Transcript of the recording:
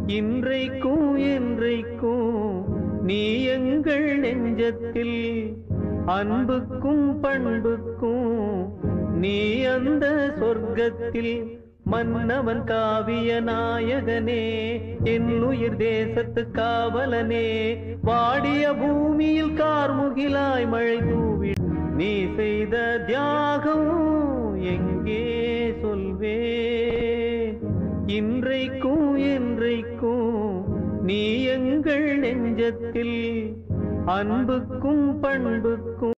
இன்றைக்கும் என்றைக்கும் நீ எங்கள் நெஞ்சத்தில் அன்புக்கும் பண்புக்கும் நீ அந்த சொர்க்கத்தில் மன்னவன் காவிய நாயகனே என் உயிர் தேசத்து காவலனே வாடிய பூமியில் கார்முகிலாய் மழை தூவி நீ செய்த தியாகம் எங்கே சொல்வேன் இன்றைக்கும் என்றைக்கும் நீ எங்கள் நெஞ்சத்தில் அன்புக்கும் பண்புக்கும்